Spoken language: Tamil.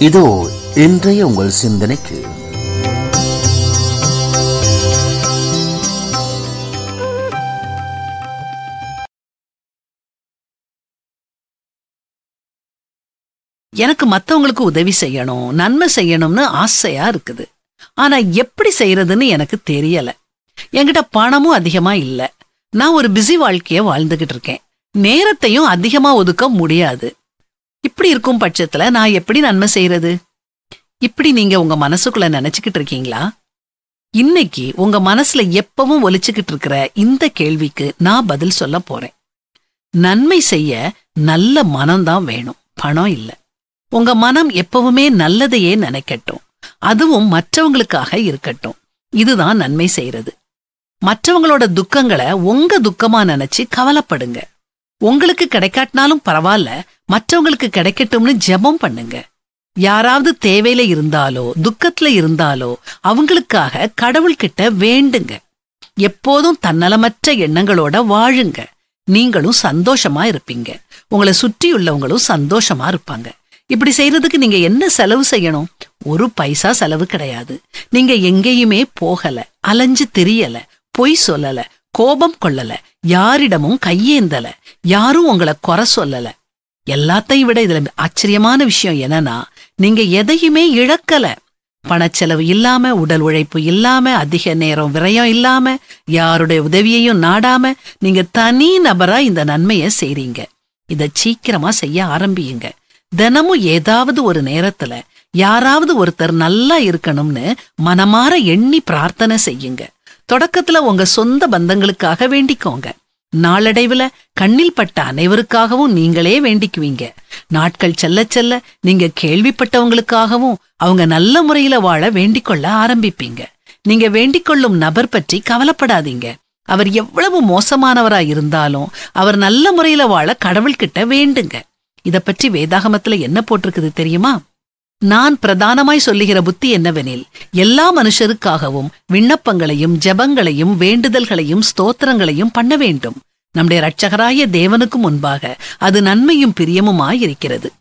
இதோ இன்றைய உங்கள் சிந்தனைக்கு எனக்கு மத்தவங்களுக்கு உதவி செய்யணும் நன்மை செய்யணும்னு ஆசையா இருக்குது ஆனா எப்படி செய்யறதுன்னு எனக்கு தெரியல என்கிட்ட பணமும் அதிகமா இல்ல நான் ஒரு பிஸி வாழ்க்கைய வாழ்ந்துகிட்டு இருக்கேன் நேரத்தையும் அதிகமா ஒதுக்க முடியாது இப்படி இருக்கும் பட்சத்துல நான் எப்படி நன்மை செய்யறது இப்படி நீங்க உங்க மனசுக்குள்ள நினைச்சுக்கிட்டு இருக்கீங்களா இன்னைக்கு உங்க மனசுல எப்பவும் ஒலிச்சுக்கிட்டு இருக்கிற இந்த கேள்விக்கு நான் பதில் சொல்ல போறேன் நன்மை செய்ய நல்ல மனம்தான் வேணும் பணம் இல்ல உங்க மனம் எப்பவுமே நல்லதையே நினைக்கட்டும் அதுவும் மற்றவங்களுக்காக இருக்கட்டும் இதுதான் நன்மை செய்யறது மற்றவங்களோட துக்கங்களை உங்க துக்கமா நினைச்சு கவலைப்படுங்க உங்களுக்கு கிடைக்காட்டினாலும் பரவாயில்ல மற்றவங்களுக்கு கிடைக்கட்டும்னு ஜெபம் பண்ணுங்க யாராவது தேவையில இருந்தாலோ துக்கத்துல இருந்தாலோ அவங்களுக்காக கடவுள்கிட்ட வேண்டுங்க எப்போதும் தன்னலமற்ற எண்ணங்களோட வாழுங்க நீங்களும் சந்தோஷமா இருப்பீங்க உங்களை சுற்றியுள்ளவங்களும் சந்தோஷமா இருப்பாங்க இப்படி செய்யறதுக்கு நீங்க என்ன செலவு செய்யணும் ஒரு பைசா செலவு கிடையாது நீங்க எங்கேயுமே போகல அலைஞ்சு தெரியல பொய் சொல்லல கோபம் கொள்ளல யாரிடமும் கையேந்தல யாரும் உங்களை குறை சொல்லல எல்லாத்தையும் விட இதுல ஆச்சரியமான விஷயம் என்னன்னா நீங்க எதையுமே இழக்கல பணச்செலவு இல்லாம உடல் உழைப்பு இல்லாம அதிக நேரம் விரயம் இல்லாம யாருடைய உதவியையும் நாடாம நீங்க தனி நபரா இந்த நன்மையை செய்றீங்க இத சீக்கிரமா செய்ய ஆரம்பியுங்க தினமும் ஏதாவது ஒரு நேரத்துல யாராவது ஒருத்தர் நல்லா இருக்கணும்னு மனமாற எண்ணி பிரார்த்தனை செய்யுங்க தொடக்கத்துல உங்க சொந்த பந்தங்களுக்காக வேண்டிக்கோங்க நாளடைவுல கண்ணில் பட்ட அனைவருக்காகவும் நீங்களே வேண்டிக்குவீங்க நாட்கள் செல்ல செல்ல நீங்க கேள்விப்பட்டவங்களுக்காகவும் அவங்க நல்ல முறையில வாழ வேண்டிக்கொள்ள ஆரம்பிப்பீங்க நீங்க வேண்டிக்கொள்ளும் நபர் பற்றி கவலைப்படாதீங்க அவர் எவ்வளவு மோசமானவரா இருந்தாலும் அவர் நல்ல முறையில வாழ கடவுள்கிட்ட வேண்டுங்க இத பற்றி வேதாகமத்துல என்ன போட்டிருக்குது தெரியுமா நான் பிரதானமாய் சொல்லுகிற புத்தி என்னவெனில் எல்லா மனுஷருக்காகவும் விண்ணப்பங்களையும் ஜெபங்களையும் வேண்டுதல்களையும் ஸ்தோத்திரங்களையும் பண்ண வேண்டும் நம்முடைய இரட்சகராய தேவனுக்கு முன்பாக அது நன்மையும் பிரியமுமாய் இருக்கிறது